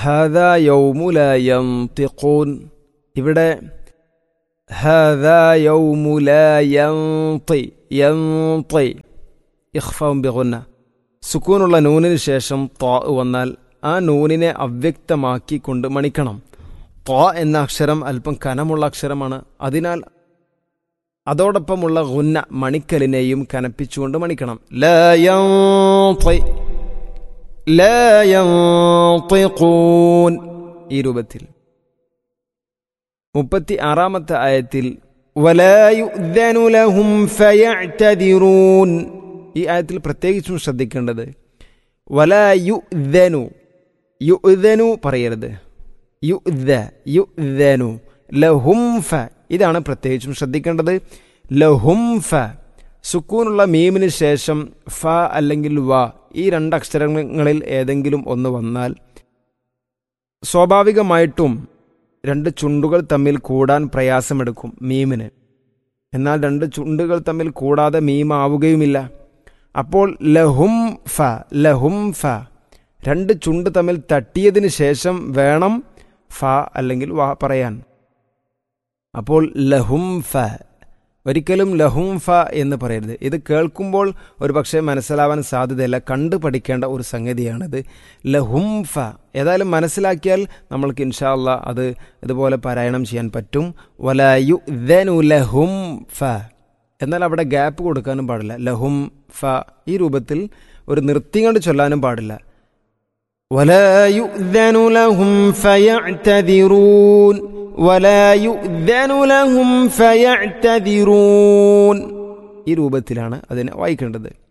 ഹദ യൗമുലയന്തിഖൂൻ ഇവിടെ ഹദ യൗമുലയന്തി യന്തി ഇഖ്ഫാവും ബിഗുന്ന സുക്കൂനുള്ള നൂനിന് ശേഷം ത്വാ വന്നാൽ ആ നൂനിനെ അവ്യക്തമാക്കിക്കൊണ്ട് മണിക്കണം ത്വാ എന്ന അക്ഷരം അല്പം കനമുള്ള അക്ഷരമാണ് അതിനാൽ അതോടൊപ്പമുള്ള ഗുന്ന മണിക്കലിനെയും കനപ്പിച്ചുകൊണ്ട് മണിക്കണം ലാ യന്തി ലാ യന്തിഖൂൻ ഈ രൂപത്തിൽ മുപ്പത്തി ആറാമത്തെ ആയത്തിൽ ولا يؤذن لهم فيعتذرون ഈ ആയത്തിൽ പ്രത്യേകിച്ചും ശ്രദ്ധിക്കേണ്ടത് വലാ യുദ്ധനു യുദ്ധനു പറയരുത് യുദ്ധ യുദ്ധനു ലഹും ഫ ഇതാണ് പ്രത്യേകിച്ചും ശ്രദ്ധിക്കേണ്ടത് ലഹും ഫ സുക്കൂനുള്ള മീമിന് ശേഷം ഫ അല്ലെങ്കിൽ വ ഈ രണ്ട് അക്ഷരങ്ങളിൽ ഏതെങ്കിലും ഒന്ന് വന്നാൽ സ്വാഭാവികമായിട്ടും രണ്ട് ചുണ്ടുകൾ തമ്മിൽ കൂടാൻ പ്രയാസമെടുക്കും മീമിന് എന്നാൽ രണ്ട് ചുണ്ടുകൾ തമ്മിൽ കൂടാതെ മീമാവുകയുമില്ല അപ്പോൾ ലഹും ഫ ലഹും ഫ രണ്ട് ചുണ്ട് തമ്മിൽ തട്ടിയതിന് ശേഷം വേണം ഫ അല്ലെങ്കിൽ വ പറയാൻ അപ്പോൾ ലഹും ഫ ഒരിക്കലും ലഹും ഫ എന്ന് പറയരുത് ഇത് കേൾക്കുമ്പോൾ ഒരു പക്ഷേ മനസ്സിലാവാൻ സാധ്യതയില്ല കണ്ടു പഠിക്കേണ്ട ഒരു സംഗതിയാണിത് ലഹും ഫ ഏതായാലും മനസ്സിലാക്കിയാൽ നമ്മൾക്ക് ഇൻഷാല്ല അത് ഇതുപോലെ പാരായണം ചെയ്യാൻ പറ്റും വലയു ലഹും ഫ എന്നാൽ അവിടെ ഗ്യാപ്പ് കൊടുക്കാനും പാടില്ല ലഹും ഫ ഈ രൂപത്തിൽ ഒരു നിർത്തികൊണ്ട് ചൊല്ലാനും പാടില്ല ولا يؤذن لهم فيعتذرون ولا يؤذن لهم فيعتذرون ഈ രൂപത്തിലാണ് അതിനെ വായിക്കേണ്ടത്